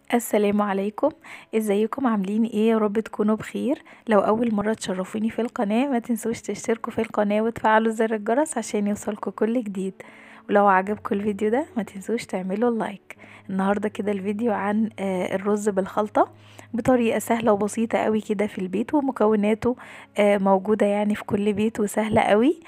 السلام عليكم ازيكم عاملين ايه يا رب تكونوا بخير لو اول مره تشرفوني في القناه ما تنسوش تشتركوا في القناه وتفعلوا زر الجرس عشان يوصلكوا كل جديد ولو عجبكم الفيديو ده ما تنسوش تعملوا لايك النهارده كده الفيديو عن آه، الرز بالخلطه بطريقه سهله وبسيطه قوي كده في البيت ومكوناته آه، موجوده يعني في كل بيت وسهله قوي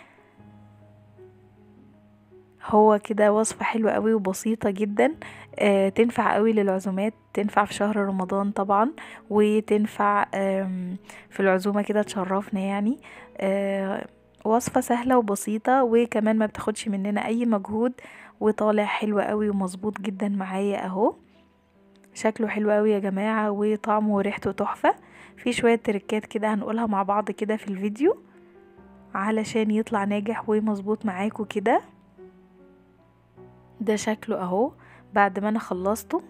هو كده وصفة حلوة قوي وبسيطة جدا آه تنفع قوي للعزومات تنفع في شهر رمضان طبعا وتنفع آم، في العزومة كده تشرفنا يعني آه وصفة سهلة وبسيطة وكمان ما بتاخدش مننا اي مجهود وطالع حلو قوي ومظبوط جدا معايا اهو شكله حلو قوي يا جماعة وطعمه وريحته تحفة في شوية تركات كده هنقولها مع بعض كده في الفيديو علشان يطلع ناجح ومظبوط معاكم كده ده شكله اهو بعد ما انا خلصته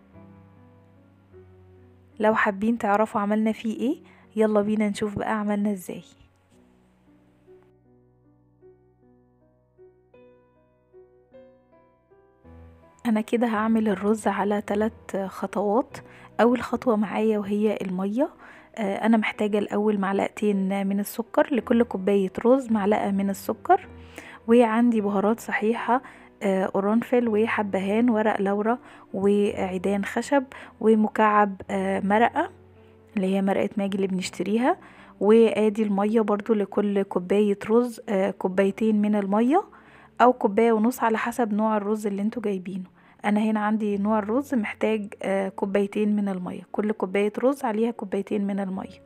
لو حابين تعرفوا عملنا فيه ايه يلا بينا نشوف بقى عملنا ازاي انا كده هعمل الرز على ثلاث خطوات اول خطوة معايا وهي المية آه، انا محتاجة الاول معلقتين من السكر لكل كوباية رز معلقة من السكر وعندي بهارات صحيحة آه، قرنفل وحبهان ورق لورا وعيدان خشب ومكعب آه، مرقة اللي هي مرقة ماجي اللي بنشتريها وادي المية برضو لكل كوباية رز آه، كوبايتين من المية او كوباية ونص على حسب نوع الرز اللي انتوا جايبينه انا هنا عندي نوع الرز محتاج آه، كوبايتين من المية كل كوباية رز عليها كوبايتين من المية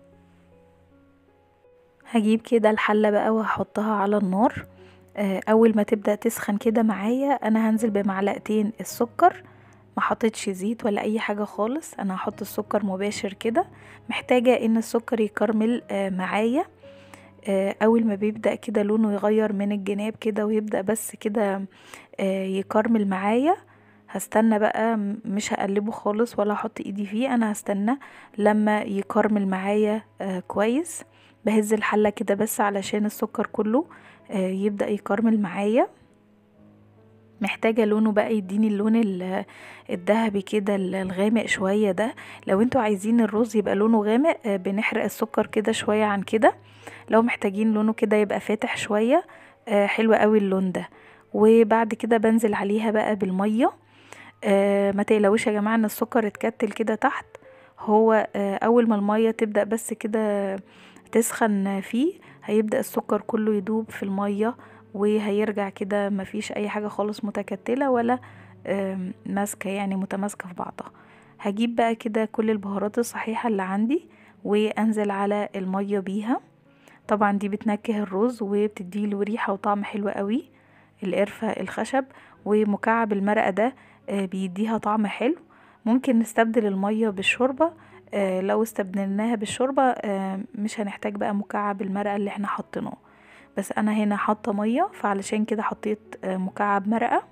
هجيب كده الحلة بقى وهحطها على النار آه، اول ما تبدا تسخن كده معايا انا هنزل بمعلقتين السكر ما حطيتش زيت ولا اي حاجه خالص انا هحط السكر مباشر كده محتاجه ان السكر يكرمل آه، معايا آه، اول ما بيبدا كده لونه يغير من الجناب كده ويبدا بس كده آه، يكرمل معايا هستنى بقى م- مش هقلبه خالص ولا احط ايدي فيه انا هستنى لما يكرمل معايا آه، كويس بهز الحله كده بس علشان السكر كله آه، يبدأ يكرمل معايا محتاجة لونه بقى يديني اللون ال- الذهبي كده ال- الغامق شوية ده لو انتوا عايزين الرز يبقى لونه غامق آه، بنحرق السكر كده شوية عن كده لو محتاجين لونه كده يبقى فاتح شوية آه، حلو قوي اللون ده وبعد كده بنزل عليها بقى بالمية آه، ما تقلقوش يا جماعة ان السكر اتكتل كده تحت هو آه، اول ما المية تبدأ بس كده تسخن فيه هيبدأ السكر كله يدوب في المية وهيرجع كده مفيش اي حاجة خالص متكتلة ولا آم، ماسكة يعني متماسكة في بعضها هجيب بقى كده كل البهارات الصحيحة اللي عندي وانزل على المية بيها طبعا دي بتنكه الرز وبتديله ريحة وطعم حلو قوي القرفة الخشب ومكعب المرقة ده آه، بيديها طعم حلو ممكن نستبدل المية بالشوربة آه، لو استبدلناها بالشوربة آه، مش هنحتاج بقى مكعب المرقة اللي احنا حطيناه بس انا هنا حاطة مية فعلشان كده حطيت آه، مكعب مرقة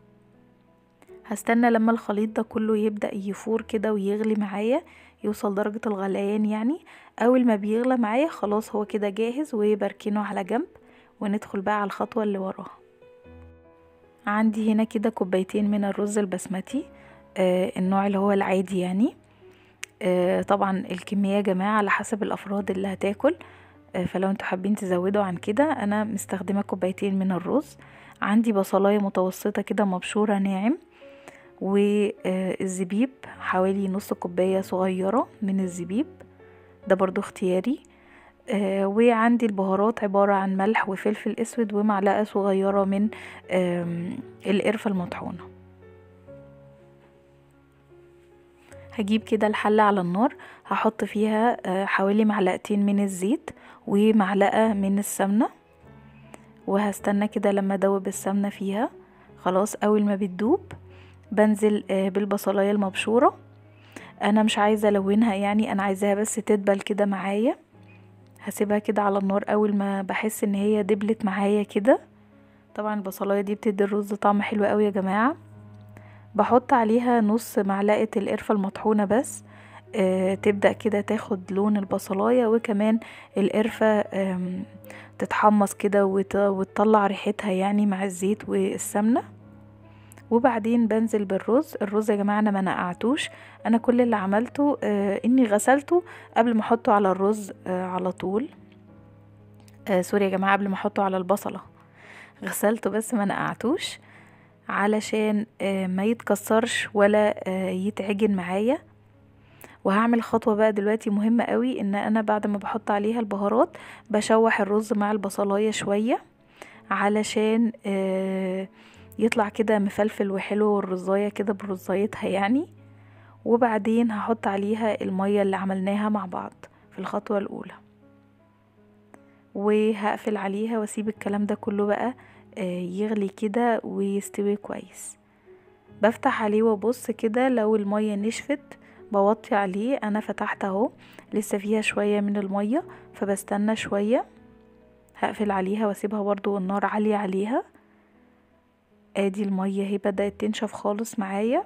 هستنى لما الخليط ده كله يبدأ يفور كده ويغلي معايا يوصل درجة الغليان يعني اول ما بيغلى معايا خلاص هو كده جاهز وبركنه على جنب وندخل بقى على الخطوة اللي وراها عندي هنا كده كوبايتين من الرز البسمتي آه النوع اللي هو العادي يعني آه طبعا الكمية يا جماعة على حسب الأفراد اللي هتاكل آه فلو انتوا حابين تزودوا عن كده أنا مستخدمة كوبايتين من الرز عندي بصلاية متوسطة كده مبشورة ناعم والزبيب حوالي نص كوباية صغيرة من الزبيب ده برضو اختياري آه وعندي البهارات عبارة عن ملح وفلفل اسود ومعلقة صغيرة من آم، القرفة المطحونة هجيب كده الحلة على النار هحط فيها آه، حوالي معلقتين من الزيت ومعلقة من السمنة وهستنى كده لما ادوب السمنة فيها خلاص اول ما بتدوب بنزل آه، بالبصلاية المبشورة انا مش عايزة الونها يعني انا عايزاها بس تدبل كده معايا هسيبها كده على النار اول ما بحس ان هي دبلت معايا كده طبعا البصلايه دي بتدي الرز طعم حلو قوي يا جماعه بحط عليها نص معلقه القرفه المطحونه بس آه تبدا كده تاخد لون البصلايه وكمان القرفه آم، تتحمص كده وت- وتطلع ريحتها يعني مع الزيت والسمنه وبعدين بنزل بالرز الرز يا جماعه انا ما نقعتوش انا كل اللي عملته آه اني غسلته قبل ما احطه على الرز آه على طول آه سوري يا جماعه قبل ما احطه على البصله غسلته بس ما نقعتوش علشان آه ما يتكسرش ولا آه يتعجن معايا وهعمل خطوة بقى دلوقتي مهمة قوي ان انا بعد ما بحط عليها البهارات بشوح الرز مع البصلاية شوية علشان آه يطلع كده مفلفل وحلو والرزاية كده برزايتها يعني وبعدين هحط عليها المية اللي عملناها مع بعض في الخطوة الأولى وهقفل عليها واسيب الكلام ده كله بقى يغلي كده ويستوي كويس بفتح عليه وابص كده لو المية نشفت بوطي عليه انا فتحت اهو لسه فيها شوية من المية فبستنى شوية هقفل عليها واسيبها برضو النار عالية عليها ادي المية هي بدأت تنشف خالص معايا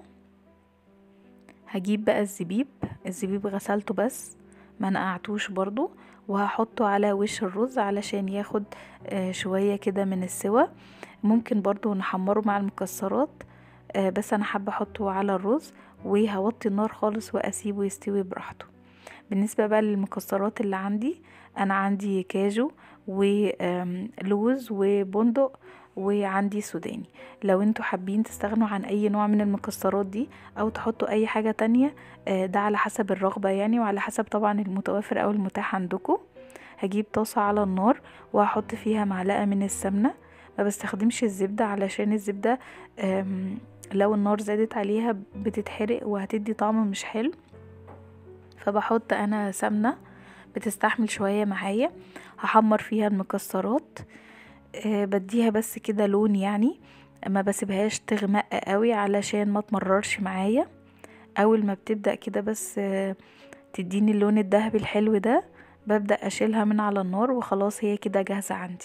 هجيب بقى الزبيب الزبيب غسلته بس ما نقعتوش برضو وهحطه على وش الرز علشان ياخد شوية كده من السوا ممكن برضو نحمره مع المكسرات بس انا حابة احطه على الرز وهوطي النار خالص واسيبه يستوي براحته بالنسبة بقى للمكسرات اللي عندي انا عندي كاجو ولوز وبندق وعندي سوداني لو انتوا حابين تستغنوا عن اي نوع من المكسرات دي او تحطوا اي حاجة تانية ده على حسب الرغبة يعني وعلى حسب طبعا المتوفر او المتاح عندكم هجيب طاسة على النار وهحط فيها معلقة من السمنة ما بستخدمش الزبدة علشان الزبدة لو النار زادت عليها بتتحرق وهتدي طعم مش حلو فبحط انا سمنة بتستحمل شوية معايا هحمر فيها المكسرات أه بديها بس كده لون يعني ما بسيبهاش تغمق قوي علشان ما تمررش معايا اول ما بتبدأ كده بس أه تديني اللون الذهبي الحلو ده ببدأ اشيلها من على النار وخلاص هي كده جاهزة عندي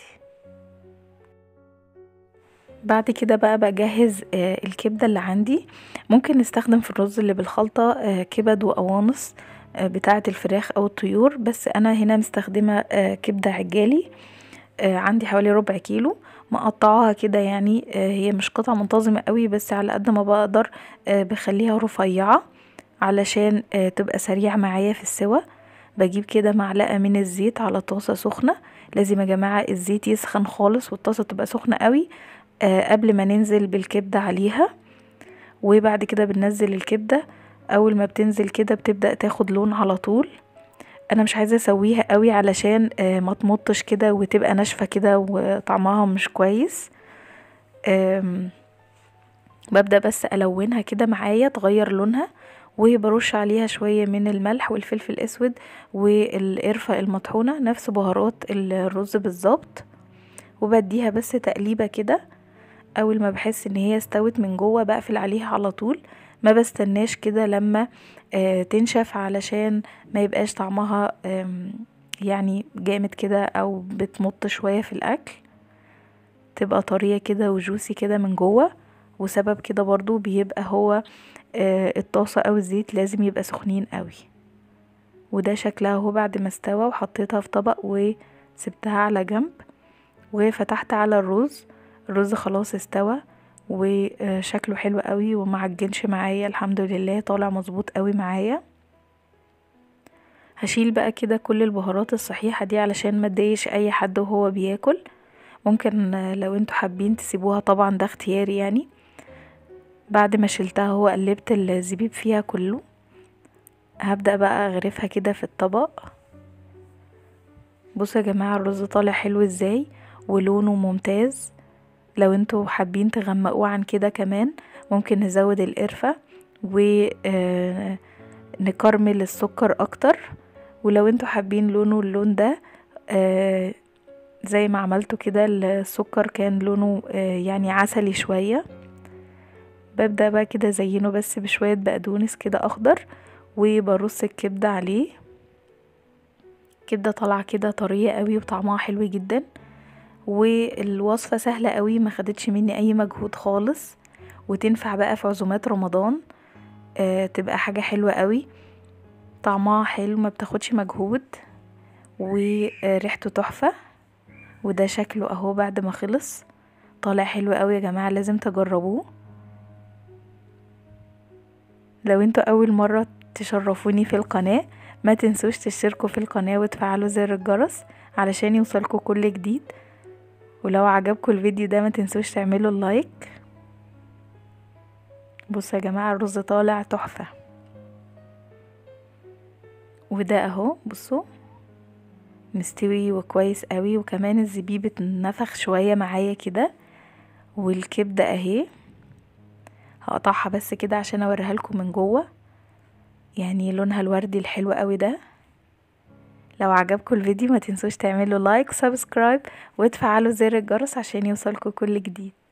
بعد كده بقى بجهز آه الكبدة اللي عندي ممكن نستخدم في الرز اللي بالخلطة آه كبد وقوانص آه بتاعة الفراخ او الطيور بس انا هنا مستخدمة كبدة عجالي عندي حوالي ربع كيلو مقطعاها كده يعني هي مش قطعة منتظمة قوي بس على قد ما بقدر بخليها رفيعة علشان تبقى سريعة معايا في السوا بجيب كده معلقة من الزيت على طاسة سخنة لازم يا جماعة الزيت يسخن خالص والطاسة تبقى سخنة قوي قبل ما ننزل بالكبدة عليها وبعد كده بننزل الكبدة اول ما بتنزل كده بتبدأ تاخد لون على طول انا مش عايزه اسويها قوي علشان ما تمطش كده وتبقى ناشفه كده وطعمها مش كويس ببدا بس الونها كده معايا تغير لونها وبرش عليها شويه من الملح والفلفل الاسود والقرفه المطحونه نفس بهارات الرز بالظبط وبديها بس تقليبه كده اول ما بحس ان هي استوت من جوه بقفل عليها على طول ما بستناش كده لما آه تنشف علشان ما يبقاش طعمها يعني جامد كده او بتمط شوية في الاكل تبقى طرية كده وجوسي كده من جوه وسبب كده برضو بيبقى هو آه الطاسة او الزيت لازم يبقى سخنين قوي وده شكلها اهو بعد ما استوى وحطيتها في طبق وسبتها على جنب وفتحت على الرز الرز خلاص استوى وشكله حلو قوي ومعجنش معايا الحمد لله طالع مظبوط قوي معايا هشيل بقى كده كل البهارات الصحيحة دي علشان ما تضايقش اي حد وهو بياكل ممكن لو انتوا حابين تسيبوها طبعا ده اختياري يعني بعد ما شلتها هو قلبت الزبيب فيها كله هبدأ بقى اغرفها كده في الطبق بصوا يا جماعة الرز طالع حلو ازاي ولونه ممتاز لو انتوا حابين تغمقوه عن كده كمان ممكن نزود القرفة ونكرمل السكر اكتر ولو انتوا حابين لونه اللون ده زي ما عملته كده السكر كان لونه يعني عسلي شوية ببدأ بقى كده زينه بس بشوية بقدونس كده اخضر وبرص الكبدة عليه كبدة طالعة كده طرية قوي وطعمها حلو جدا والوصفة سهلة قوي ما خدتش مني اي مجهود خالص وتنفع بقى في عزومات رمضان آه تبقى حاجة حلوة قوي طعمها حلو ما بتاخدش مجهود وريحته تحفة وده شكله اهو بعد ما خلص طالع حلو قوي يا جماعة لازم تجربوه لو انتوا اول مرة تشرفوني في القناة ما تنسوش تشتركوا في القناة وتفعلوا زر الجرس علشان يوصلكوا كل جديد ولو عجبكم الفيديو ده ما تنسوش تعملوا اللايك بصوا يا جماعة الرز طالع تحفة وده اهو بصوا مستوي وكويس قوي وكمان الزبيب اتنفخ شوية معايا كده والكبدة اهي هقطعها بس كده عشان اوريها لكم من جوه يعني لونها الوردي الحلو قوي ده لو عجبكم الفيديو ما تنسوش تعملوا لايك سبسكرايب وتفعلوا زر الجرس عشان يوصلكم كل جديد